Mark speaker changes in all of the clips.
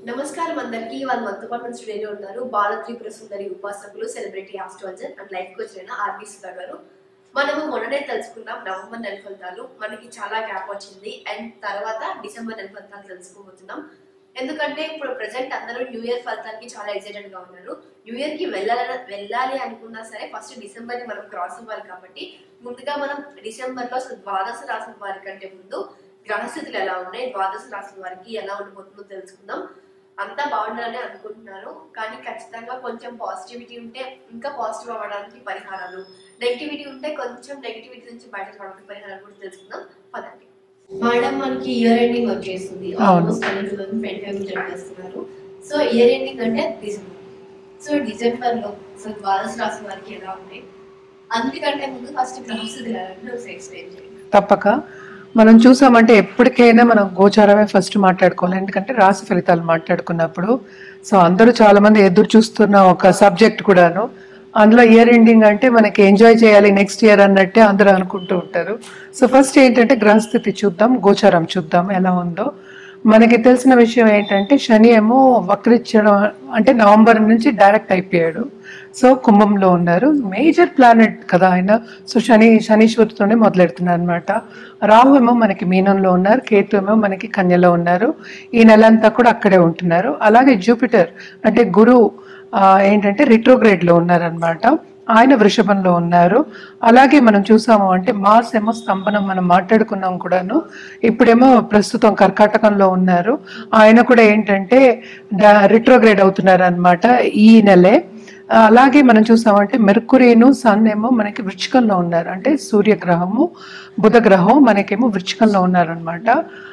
Speaker 1: నమస్కారం అందరికీ వాళ్ళ మనతో పాటు మన స్టూడియోలో ఉన్నారు బాల త్రిపుర సుందరి ఉపాసకులు celebrity astrologer and life coach అయిన ఆర్బి సుధా గారు మనము మొన్ననే తెలుసుకున్నాం నవంబర్ నెల ఫలితాలు మనకి చాలా గ్యాప్ వచ్చింది అండ్ తర్వాత డిసెంబర్ నెల ఫలితాలు తెలుసుకోబోతున్నాం ఎందుకంటే ఇప్పుడు ప్రజెంట్ అందరూ న్యూ ఇయర్ ఫలితానికి చాలా ఎక్సైటెడ్ గా ఉన్నారు న్యూ ఇయర్ కి వెళ్ళాలని వెళ్ళాలి అనుకున్నా సరే ఫస్ట్ డిసెంబర్ ని మనం క్రాస్ అవ్వాలి కాబట్టి ముందుగా మనం డిసెంబర్ లో అసలు ద్వాదశ రాశుల వారి కంటే ముందు గ్రహస్థితులు ఎలా ఉన్నాయి ద్వాదశ రాశుల వారికి ఎలా ఉండిపోతుందో తెలుసుకుందాం అంతా బాగుండాలని అనుకుంటున్నాను కానీ ఖచ్చితంగా కొంచెం పాజిటివిటీ ఉంటే ఇంకా పాజిటివ్ అవ్వడానికి పరిహారాలు నెగిటివిటీ ఉంటే కొంచెం నెగిటివిటీ నుంచి బయటపడడానికి పరిహారాలు కూడా తెలుసుకుందాం పదండి మేడం మనకి ఇయర్ ఎండింగ్ వచ్చేస్తుంది
Speaker 2: అవును.
Speaker 1: Almost two thousand twenty five చెప్పేస్తున్నారు సో ఇయర్ ఎండింగ్ అంటే డిసెంబర్ సో డిసెంబర్ లో అసలు ద్వాదశ రాశి వారికి ఎలా ఉన్నాయి అందుకంటే ముందు ఫస్ట్ గ్రహస్థితులు ఎలా ఉన్నాయో ఒకసారి ఎక్స్ప్లెయిన్ చేయండి
Speaker 2: తప్పక మనం చూసామంటే ఎప్పటికైనా మనం గోచారమే ఫస్ట్ మాట్లాడుకోవాలి ఎందుకంటే రాశి ఫలితాలు మాట్లాడుకున్నప్పుడు సో అందరూ చాలా మంది ఎదురు చూస్తున్న ఒక సబ్జెక్ట్ కూడాను అందులో ఇయర్ ఎండింగ్ అంటే మనకి ఎంజాయ్ చేయాలి నెక్స్ట్ ఇయర్ అన్నట్టే అందరూ అనుకుంటూ ఉంటారు సో ఫస్ట్ ఏంటంటే గ్రహస్థితి చూద్దాం గోచారం చూద్దాం ఎలా ఉందో మనకి తెలిసిన విషయం ఏంటంటే శని ఏమో వక్రించడం అంటే నవంబర్ నుంచి డైరెక్ట్ అయిపోయాడు సో కుంభంలో ఉన్నారు మేజర్ ప్లానెట్ కదా ఆయన సో శని శనీశ్వరుతోనే మొదలెడుతున్నారు అనమాట రాహు ఏమో మనకి మీనంలో ఉన్నారు కేతు ఏమో మనకి కన్యలో ఉన్నారు ఈ నెల అంతా కూడా అక్కడే ఉంటున్నారు అలాగే జూపిటర్ అంటే గురువు ఆ, ఏంటంటే రిట్రోగ్రేడ్ లో ఉన్నారనమాట ఆయన వృషభంలో ఉన్నారు అలాగే మనం చూసాము అంటే మార్స్ ఏమో స్తంభనం మనం మాట్లాడుకున్నాం కూడాను ఇప్పుడేమో ప్రస్తుతం కర్కాటకంలో ఉన్నారు ఆయన కూడా ఏంటంటే రిట్రోగ్రేడ్ అవుతున్నారు అనమాట ఈ నెలే అలాగే మనం చూసామంటే మెర్కురీను సన్ ఏమో మనకి వృచ్చికంలో ఉన్నారు అంటే సూర్యగ్రహము బుధ గ్రహం మనకేమో వృచ్చికంలో ఉన్నారనమాట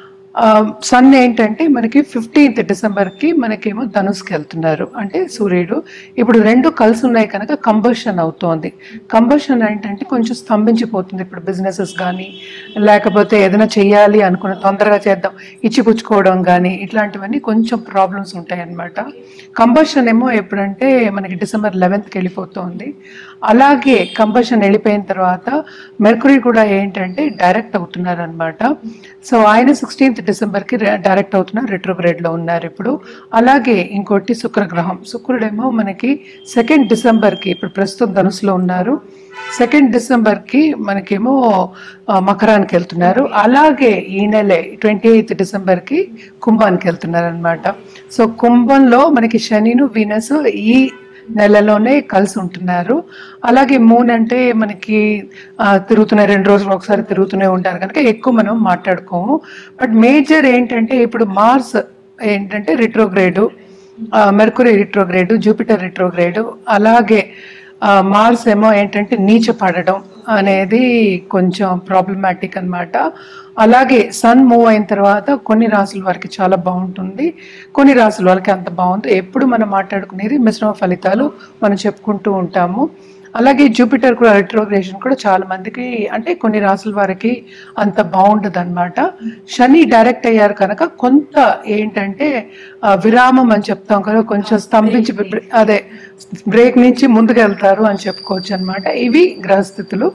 Speaker 2: సన్ ఏంటంటే మనకి ఫిఫ్టీన్త్ డిసెంబర్కి మనకేమో ధనుస్కి వెళ్తున్నారు అంటే సూర్యుడు ఇప్పుడు రెండు కలిసి ఉన్నాయి కనుక కంబషన్ అవుతోంది కంబషన్ ఏంటంటే కొంచెం స్తంభించిపోతుంది ఇప్పుడు బిజినెసెస్ కానీ లేకపోతే ఏదైనా చేయాలి అనుకున్న తొందరగా చేద్దాం ఇచ్చిపుచ్చుకోవడం కానీ ఇట్లాంటివన్నీ కొంచెం ప్రాబ్లమ్స్ ఉంటాయి అన్నమాట కంబషన్ ఏమో ఎప్పుడంటే మనకి డిసెంబర్ లెవెన్త్కి వెళ్ళిపోతుంది అలాగే కంబషన్ వెళ్ళిపోయిన తర్వాత మెర్కురీ కూడా ఏంటంటే డైరెక్ట్ అవుతున్నారు అనమాట సో ఆయన సిక్స్టీన్త్ డిసెంబర్కి డైరెక్ట్ అవుతున్నారు రెట్రోగ్రేడ్లో ఉన్నారు ఇప్పుడు అలాగే ఇంకోటి శుక్రగ్రహం శుక్రుడేమో మనకి సెకండ్ డిసెంబర్కి ఇప్పుడు ప్రస్తుతం ధనుసులో ఉన్నారు సెకండ్ డిసెంబర్కి మనకేమో ఆ, మకరానికి వెళ్తున్నారు అలాగే ఈ నెలే ట్వంటీ ఎయిత్ డిసెంబర్కి కుంభానికి వెళ్తున్నారు అనమాట సో కుంభంలో మనకి శనిను వీనస్ ఈ నెలలోనే కలిసి ఉంటున్నారు అలాగే మూన్ అంటే మనకి ఆ, తిరుగుతున్న రెండు రోజులు ఒకసారి తిరుగుతూనే ఉంటారు కనుక ఎక్కువ మనం మాట్లాడుకోము బట్ మేజర్ ఏంటంటే ఇప్పుడు మార్స్ ఏంటంటే retrograde Mercury retrograde Jupiter retrograde అలాగే ఆ, మార్స్ ఏమో ఏంటంటే నీచ పడడం అనేది కొంచెం ప్రాబ్లమాటిక్ అన్నమాట అలాగే సన్ మూవ్ అయిన తర్వాత కొన్ని రాసుల వారికి చాలా బాగుంటుంది కొన్ని రాసుల వాళ్ళకి అంత బాగుంది ఎప్పుడు మనం మాట్లాడుకునేది మిశ్రమ ఫలితాలు మనం చెప్పుకుంటూ ఉంటాము అలాగే జూపిటర్ కూడా రెట్రోగ్రేషన్ కూడా చాలా మందికి అంటే కొన్ని రాసుల వారికి అంత బాగుండదు అనమాట శని డైరెక్ట్ అయ్యారు కనుక కొంత ఏంటంటే ఆ, విరామం అని చెప్తాం కదా కొంచెం స్తంభించి అదే బ్రేక్ నుంచి ముందుకు వెళ్తారు అని చెప్పుకోవచ్చు అనమాట ఇవి గ్రహస్థితులు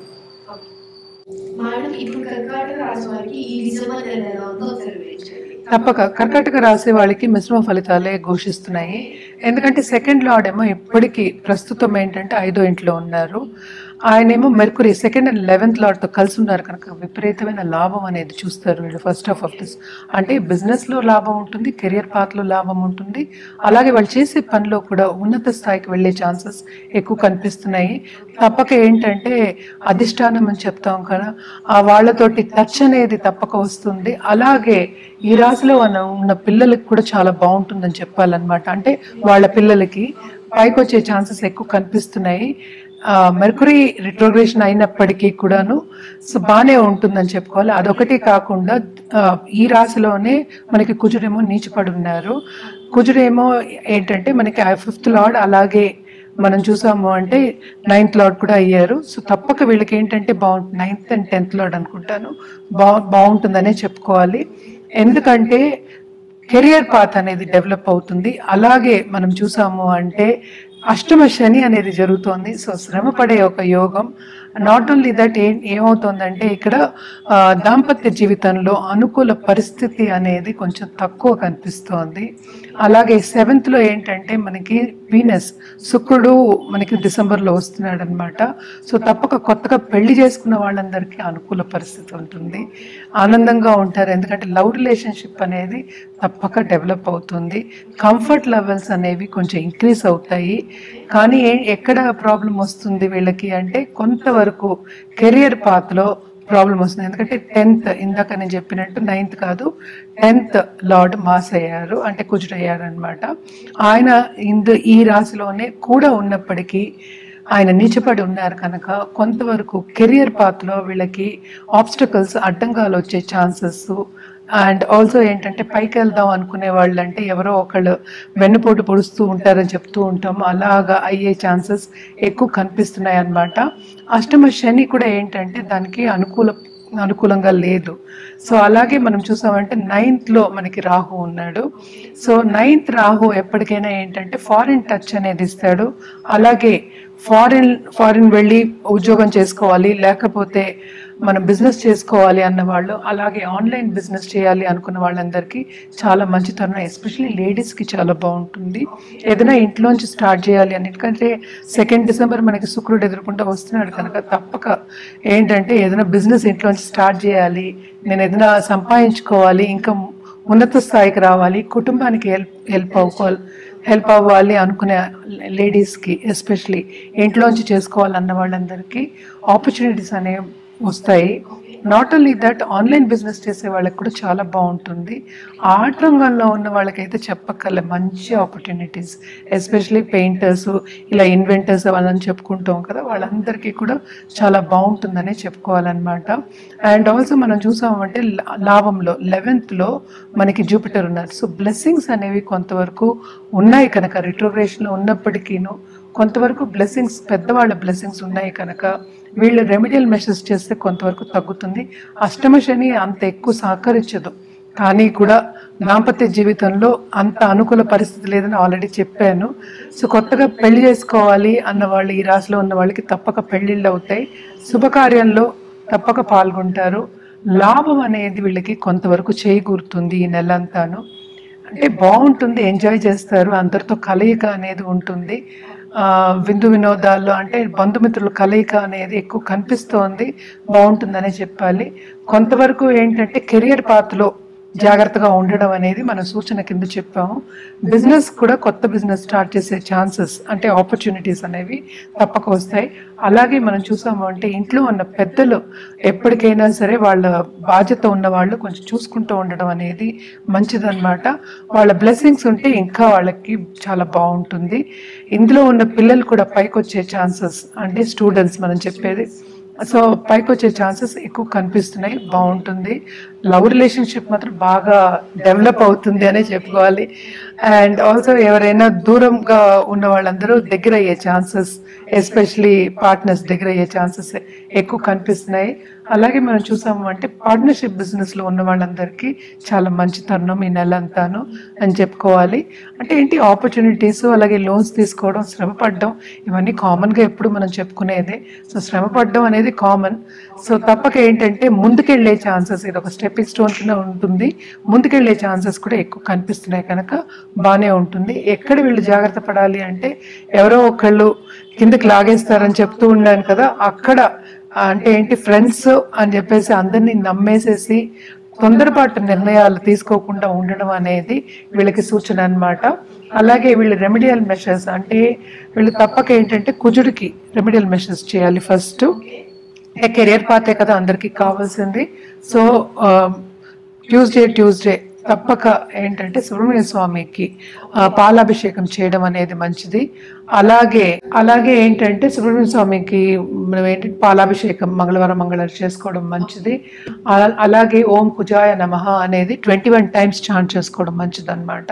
Speaker 1: మేడం ఇప్పుడు కర్కాటక రాశి వారికి ఈ డిసెంబర్ నెల ఎలా ఉందో ఒకసారి వివరించండి
Speaker 2: తప్పక కర్కాటక రాశి వాళ్ళకి మిశ్రమ ఫలితాలే ఘోషిస్తున్నాయి ఎందుకంటే సెకండ్ లార్డ్ ఏమో ఇప్పటికీ ప్రస్తుతం ఏంటంటే ఐదో ఇంట్లో ఉన్నారు ఆయనేమో మెర్కురీ సెకండ్ అండ్ లెవెన్త్ లార్డ్తో కలిసి ఉన్నారు కనుక విపరీతమైన లాభం అనేది చూస్తారు వీళ్ళు ఫస్ట్ ఆఫ్ ఆఫ్ దిస్ అంటే బిజినెస్లో లాభం ఉంటుంది కెరియర్ పాత్లో లాభం ఉంటుంది అలాగే వాళ్ళు చేసే పనిలో కూడా ఉన్నత స్థాయికి వెళ్ళే ఛాన్సెస్ ఎక్కువ కనిపిస్తున్నాయి తప్పక ఏంటంటే అధిష్టానం అని చెప్తాం కదా ఆ వాళ్ళతోటి టచ్ అనేది తప్పక వస్తుంది అలాగే ఈ రాశిలో ఉన్న ఉన్న పిల్లలకి కూడా చాలా బాగుంటుందని చెప్పాలన్నమాట అంటే వాళ్ళ పిల్లలకి పైకి వచ్చే ఛాన్సెస్ ఎక్కువ కనిపిస్తున్నాయి మెర్కురీ రిట్రోగ్రేషన్ అయినప్పటికీ కూడాను సో బాగానే ఉంటుందని చెప్పుకోవాలి అదొకటి కాకుండా ఆ, ఈ రాశిలోనే మనకి కుజుడేమో నీచిపడి ఉన్నారు కుజుడేమో ఏంటంటే మనకి ఫిఫ్త్ లార్డ్ అలాగే మనం చూసాము అంటే నైన్త్ లార్డ్ కూడా అయ్యారు సో తప్పక వీళ్ళకి ఏంటంటే బాగుంటుంది నైన్త్ అండ్ టెన్త్ లార్డ్ అనుకుంటాను బా బాగుంటుందనే చెప్పుకోవాలి ఎందుకంటే కెరియర్ పాత్ అనేది డెవలప్ అవుతుంది అలాగే మనం చూసాము అంటే అష్టమ శని అనేది జరుగుతోంది సో శ్రమ పడే ఒక యోగం నాట్ ఓన్లీ దట్ ఏ ఏమవుతుందంటే ఇక్కడ ఆ, దాంపత్య జీవితంలో అనుకూల పరిస్థితి అనేది కొంచెం తక్కువ కనిపిస్తోంది అలాగే సెవెంత్ లో ఏంటంటే మనకి వీనస్ శుక్రుడు మనకి డిసెంబర్లో వస్తున్నాడు అనమాట సో తప్పక కొత్తగా పెళ్లి చేసుకున్న వాళ్ళందరికీ అనుకూల పరిస్థితి ఉంటుంది ఆనందంగా ఉంటారు ఎందుకంటే లవ్ రిలేషన్షిప్ అనేది తప్పక డెవలప్ అవుతుంది కంఫర్ట్ లెవెల్స్ అనేవి కొంచెం ఇంక్రీజ్ అవుతాయి కానీ ఏ- ఎక్కడ ప్రాబ్లం వస్తుంది వీళ్ళకి అంటే కొంతవరకు కెరియర్ పాత్లో ప్రాబ్లం వస్తుంది ఎందుకంటే టెన్త్ ఇందాక నేను చెప్పినట్టు నైన్త్ కాదు టెన్త్ లార్డ్ మాస్ అయ్యారు అంటే కుజుడు అయ్యారు అనమాట ఆయన ఇందు ఈ రాశిలోనే కూడా ఉన్నప్పటికీ ఆయన నిలిచిపడి ఉన్నారు కనుక కొంతవరకు కెరియర్ పాత్లో వీళ్ళకి ఆబ్స్టకల్స్ అడ్డంగాలు వచ్చే ఛాన్సెస్ అండ్ ఆల్సో ఏంటంటే పైకి వెళ్దాం అనుకునే వాళ్ళు అంటే ఎవరో ఒకళ్ళు వెన్నుపోటు పొడుస్తూ ఉంటారని చెప్తూ ఉంటాం అలాగా అయ్యే ఛాన్సెస్ ఎక్కువ కనిపిస్తున్నాయి అన్నమాట అష్టమ శని కూడా ఏంటంటే దానికి అనుకూల అనుకూలంగా లేదు సో అలాగే మనం చూసామంటే నైన్త్లో మనకి రాహు ఉన్నాడు సో నైన్త్ రాహు ఎప్పటికైనా ఏంటంటే ఫారిన్ టచ్ అనేది ఇస్తాడు అలాగే ఫారిన్ ఫారిన్ వెళ్ళి ఉద్యోగం చేసుకోవాలి లేకపోతే మనం బిజినెస్ చేసుకోవాలి అన్న వాళ్ళు అలాగే ఆన్లైన్ బిజినెస్ చేయాలి అనుకున్న వాళ్ళందరికీ చాలా మంచి తరుణం ఎస్పెషల్లీ లేడీస్కి చాలా బాగుంటుంది ఏదైనా ఇంట్లోంచి స్టార్ట్ చేయాలి అని ఎందుకంటే సెకండ్ డిసెంబర్ మనకి శుక్రుడు ఎదుర్కొంటూ వస్తున్నాడు కనుక తప్పక ఏంటంటే ఏదైనా బిజినెస్ ఇంట్లోంచి స్టార్ట్ చేయాలి నేను ఏదైనా సంపాదించుకోవాలి ఇంకా ఉన్నత స్థాయికి రావాలి కుటుంబానికి హెల్ప్ హెల్ప్ అవ్వాలి హెల్ప్ అవ్వాలి అనుకునే లేడీస్కి ఎస్పెషలీ ఇంట్లోంచి చేసుకోవాలన్న వాళ్ళందరికీ ఆపర్చునిటీస్ అనేవి వస్తాయి not only that online business చేసే వాళ్ళకి కూడా చాలా బాగుంటుంది ఆర్ట్ రంగంలో ఉన్న వాళ్ళకైతే చెప్పక్కర్లే మంచి ఆపర్చునిటీస్ ఎస్పెషలీ పెయింటర్స్ ఇలా ఇన్వెంటర్స్ అవన్నీ చెప్పుకుంటాం కదా వాళ్ళందరికీ కూడా చాలా బాగుంటుందనే చెప్పుకోవాలన్నమాట అండ్ ఆల్సో మనం చూసామంటే లా- లాభంలో లెవెన్త్లో మనకి జూపిటర్ ఉన్నారు సో బ్లెస్సింగ్స్ అనేవి కొంతవరకు ఉన్నాయి కనుక రిట్రోగ్రేషన్లో ఉన్నప్పటికీను కొంతవరకు బ్లెస్సింగ్స్ పెద్దవాళ్ళ బ్లెస్సింగ్స్ ఉన్నాయి కనుక వీళ్ళు రెమెడియల్ మెషర్స్ చేస్తే కొంతవరకు తగ్గుతుంది అష్టమ శని అంత ఎక్కువ సహకరించదు కానీ కూడా దాంపత్య జీవితంలో అంత అనుకూల పరిస్థితి లేదని ఆల్రెడీ చెప్పాను సో కొత్తగా పెళ్లి చేసుకోవాలి అన్న వాళ్ళు ఈ రాశిలో ఉన్న వాళ్ళకి తప్పక పెళ్లిళ్ళు అవుతాయి శుభకార్యంలో తప్పక పాల్గొంటారు లాభం అనేది వీళ్ళకి కొంతవరకు చేకూరుతుంది ఈ నెలంతాను అంటే బాగుంటుంది ఎంజాయ్ చేస్తారు అందరితో కలయిక అనేది ఉంటుంది ఆ, విందు వినోదాల్లో అంటే బంధుమిత్రుల కలయిక అనేది ఎక్కువ కనిపిస్తోంది బాగుంటుందనే చెప్పాలి కొంతవరకు ఏంటంటే కెరియర్ పాత్లో జాగ్రత్తగా ఉండడం అనేది మన సూచన కింద చెప్పాము బిజినెస్ కూడా కొత్త బిజినెస్ స్టార్ట్ చేసే ఛాన్సెస్ అంటే ఆపర్చునిటీస్ అనేవి తప్పక వస్తాయి అలాగే మనం చూసాము అంటే ఇంట్లో ఉన్న పెద్దలు ఎప్పటికైనా సరే వాళ్ళ బాధ్యత ఉన్న వాళ్ళు కొంచెం చూసుకుంటూ ఉండడం అనేది మంచిదన్నమాట వాళ్ళ బ్లెస్సింగ్స్ ఉంటే ఇంకా వాళ్ళకి చాలా బాగుంటుంది ఇందులో ఉన్న పిల్లలు కూడా పైకి వచ్చే ఛాన్సెస్ అంటే స్టూడెంట్స్ మనం చెప్పేది సో పైకి వచ్చే ఛాన్సెస్ ఎక్కువ కనిపిస్తున్నాయి బాగుంటుంది లవ్ రిలేషన్షిప్ మాత్రం బాగా డెవలప్ అవుతుంది అనే చెప్పుకోవాలి అండ్ ఆల్సో ఎవరైనా దూరంగా ఉన్న వాళ్ళందరూ దగ్గర అయ్యే ఛాన్సెస్ ఎస్పెషలీ పార్ట్నర్స్ దగ్గర అయ్యే ఛాన్సెస్ ఎక్కువ కనిపిస్తున్నాయి అలాగే మనం చూసాము అంటే పార్ట్నర్షిప్ బిజినెస్ లో ఉన్న వాళ్ళందరికీ చాలా మంచి తరుణం ఈ నెల అంతాను అని చెప్పుకోవాలి అంటే ఏంటి ఆపర్చునిటీస్ అలాగే లోన్స్ తీసుకోవడం శ్రమ పడడం ఇవన్నీ కామన్ గా ఎప్పుడు మనం చెప్పుకునేదే సో శ్రమ పడడం అనేది కామన్ సో తప్పక ఏంటంటే ముందుకెళ్లే ఛాన్సెస్ ఇది ఒక స్టెప్పింగ్ స్టోన్ కింద ఉంటుంది ముందుకెళ్లే ఛాన్సెస్ కూడా ఎక్కువ కనిపిస్తున్నాయి కనుక బాగానే ఉంటుంది ఎక్కడ వీళ్ళు జాగ్రత్త పడాలి అంటే ఎవరో ఒకళ్ళు కిందకి లాగేస్తారని చెప్తూ ఉన్నాను కదా అక్కడ అంటే ఏంటి ఫ్రెండ్స్ అని చెప్పేసి అందరినీ నమ్మేసేసి తొందరపాటు నిర్ణయాలు తీసుకోకుండా ఉండడం అనేది వీళ్ళకి సూచన అన్నమాట అలాగే వీళ్ళు రెమెడియల్ మెషర్స్ అంటే వీళ్ళు తప్పక ఏంటంటే కుజుడికి రెమెడియల్ మెషర్స్ చేయాలి ఫస్ట్ కెరియర్ పాతే కదా అందరికీ కావాల్సింది సో ట్యూస్డే ట్యూస్డే తప్పక ఏంటంటే సుబ్రహ్మణ్య స్వామికి ఆ, పాలాభిషేకం చేయడం అనేది మంచిది అలాగే అలాగే ఏంటంటే సుబ్రహ్మణ్య స్వామికి మనం ఏంటి పాలాభిషేకం మంగళవారం మంగళవారం చేసుకోవడం మంచిది అలా- అలాగే ఓం కుజాయ నమః అనేది ట్వంటీ వన్ టైమ్స్ చాంట్ చేసుకోవడం మంచిది అనమాట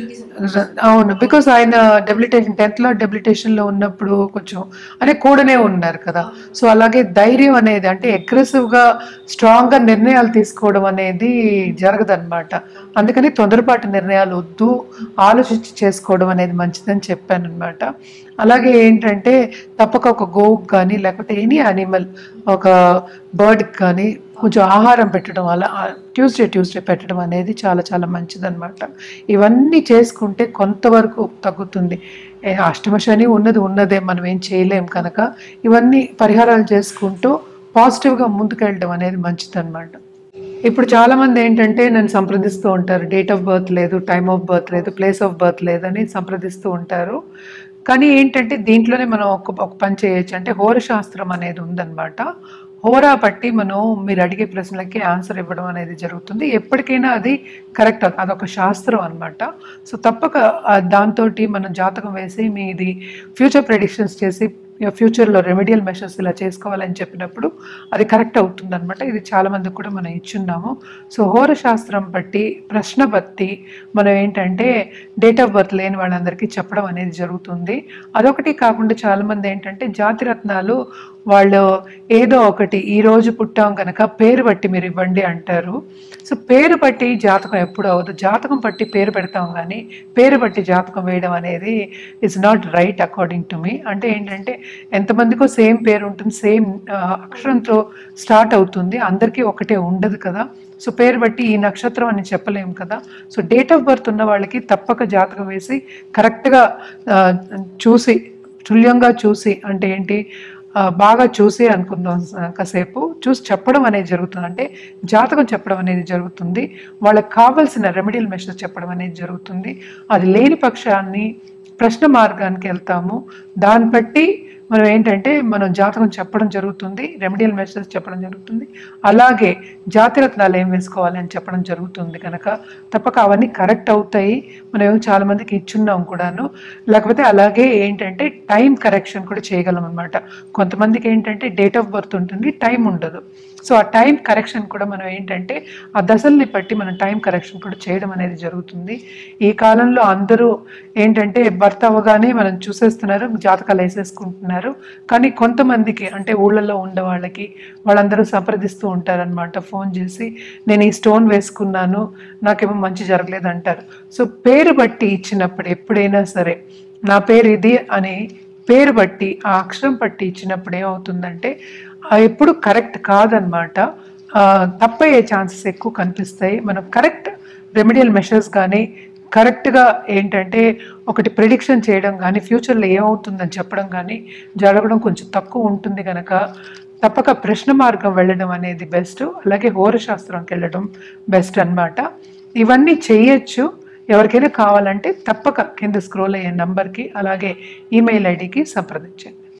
Speaker 2: అవును బికాస్ ఆయన డెబిలిటేషన్ టెన్త్ లో డెబిలిటేషన్ లో ఉన్నప్పుడు కొంచెం అంటే కూడనే ఉన్నారు కదా సో అలాగే ధైర్యం అనేది అంటే అగ్రెసివ్ గా స్ట్రాంగ్ గా నిర్ణయాలు తీసుకోవడం అనేది జరగదన్నమాట అందుకని తొందరపాటు నిర్ణయాలు వద్దు ఆలోచించి చేసుకోవడం అనేది మంచిదని చెప్పాను అనమాట అలాగే ఏంటంటే తప్పక ఒక గోవుకి కానీ లేకపోతే ఎనీ యానిమల్ ఒక బర్డ్కి కానీ కొంచెం ఆహారం పెట్టడం అలా ట్యూస్డే ట్యూస్డే పెట్టడం అనేది చాలా చాలా మంచిదన్నమాట ఇవన్నీ చేసుకుంటే కొంతవరకు తగ్గుతుంది ఏ, అష్టమ శని ఉన్నది ఉన్నదే మనం ఏం చేయలేం కనుక ఇవన్నీ పరిహారాలు చేసుకుంటూ పాజిటివ్గా ముందుకెళ్ళడం అనేది మంచిదన్నమాట ఇప్పుడు చాలా మంది ఏంటంటే నన్ను సంప్రదిస్తూ ఉంటారు డేట్ ఆఫ్ బర్త్ లేదు టైమ్ ఆఫ్ బర్త్ లేదు ప్లేస్ ఆఫ్ బర్త్ లేదని సంప్రదిస్తూ ఉంటారు కానీ ఏంటంటే దీంట్లోనే మనం ఒక ఒక పని చేయొచ్చు అంటే హోరశాస్త్రం అనేది ఉందన్నమాట హోరా పట్టి మనం మీరు అడిగే ప్రశ్నలకి ఆన్సర్ ఇవ్వడం అనేది జరుగుతుంది ఎప్పటికైనా అది కరెక్ట్ అదొక శాస్త్రం అన్నమాట సో తప్పక దాంతో మనం జాతకం వేసి మీది ఫ్యూచర్ ప్రెడిక్షన్స్ చేసి ఫ్యూచర్లో రెమెడియల్ మెషర్స్ ఇలా చేసుకోవాలని చెప్పినప్పుడు అది కరెక్ట్ అవుతుంది అనమాట ఇది చాలా మందికి కూడా మనం ఇచ్చున్నాము సో హోర శాస్త్రం బట్టి ప్రశ్న బట్టి మనం ఏంటంటే డేట్ ఆఫ్ బర్త్ లేని వాళ్ళందరికీ చెప్పడం అనేది జరుగుతుంది అదొకటి కాకుండా చాలామంది ఏంటంటే జాతి రత్నాలు వాళ్ళు ఏదో ఒకటి ఈ రోజు పుట్టాం కనుక పేరు బట్టి మీరు ఇవ్వండి అంటారు సో పేరు బట్టి జాతకం ఎప్పుడు అవ్వదు జాతకం బట్టి పేరు పెడతాం కానీ పేరు బట్టి జాతకం వేయడం అనేది it's not right according to me అంటే ఏంటంటే ఎంతమందికో సేమ్ పేరు ఉంటుంది సేమ్ అక్షరంతో స్టార్ట్ అవుతుంది అందరికీ ఒకటే ఉండదు కదా సో పేరు బట్టి ఈ నక్షత్రం అని చెప్పలేము కదా సో డేట్ ఆఫ్ బర్త్ ఉన్న వాళ్ళకి తప్పక జాతకం వేసి కరెక్ట్గా చూసి తుల్యంగా చూసి అంటే ఏంటి ఆ, బాగా చూసి అనుకుందాం స- కాసేపు చూసి చెప్పడం అనేది జరుగుతుంది అంటే జాతకం చెప్పడం అనేది జరుగుతుంది వాళ్ళకి కావాల్సిన రెమెడియల్ మెషర్స్ చెప్పడం అనేది జరుగుతుంది అది లేని పక్షాన్ని ప్రశ్న మార్గానికి వెళ్తాము దాన్ని బట్టి మనం ఏంటంటే మనం జాతకం చెప్పడం జరుగుతుంది రెమెడియల్ మెసేజ్ చెప్పడం జరుగుతుంది అలాగే జాతిరత్నాలు ఏం వేసుకోవాలి అని చెప్పడం జరుగుతుంది కనుక తప్పక అవన్నీ కరెక్ట్ అవుతాయి మనం ఏమో చాలా మందికి ఇచ్చున్నాం కూడాను లేకపోతే అలాగే ఏంటంటే టైం కరెక్షన్ కూడా చేయగలం అనమాట కొంతమందికి ఏంటంటే డేట్ ఆఫ్ బర్త్ ఉంటుంది టైం ఉండదు సో ఆ టైం కరెక్షన్ కూడా మనం ఏంటంటే ఆ దశల్ని బట్టి మనం టైం కరెక్షన్ కూడా చేయడం అనేది జరుగుతుంది ఈ కాలంలో అందరూ ఏంటంటే భర్త అవ్వగానే మనం చూసేస్తున్నారు జాతకాలు వేసేసుకుంటున్నారు కానీ కొంతమందికి అంటే ఊళ్ళల్లో ఉండే వాళ్ళకి వాళ్ళందరూ సంప్రదిస్తూ ఉంటారనమాట ఫోన్ చేసి నేను ఈ స్టోన్ వేసుకున్నాను నాకేమో మంచి జరగలేదు అంటారు సో పేరు బట్టి ఇచ్చినప్పుడు ఎప్పుడైనా సరే నా పేరు ఇది అని పేరు బట్టి ఆ అక్షరం బట్టి ఇచ్చినప్పుడు ఏమవుతుందంటే ఆ ఎప్పుడు కరెక్ట్ కాదనమాట ఆ, తప్పయ్యే ఛాన్సెస్ ఎక్కువ కనిపిస్తాయి మనం కరెక్ట్ రెమెడియల్ మెషర్స్ కానీ కరెక్ట్గా ఏంటంటే ఒకటి ప్రిడిక్షన్ చేయడం కానీ ఫ్యూచర్లో ఏమవుతుందని చెప్పడం కానీ జరగడం కొంచెం తక్కువ ఉంటుంది కనుక తప్పక ప్రశ్న మార్గం వెళ్ళడం అనేది బెస్ట్ అలాగే హోరశాస్త్రంకి వెళ్ళడం బెస్ట్ అన్నమాట ఇవన్నీ చేయొచ్చు ఎవరికైనా కావాలంటే తప్పక కింద స్క్రోల్ అయ్యే నంబర్కి అలాగే ఈమెయిల్ ఐడికి సంప్రదించండి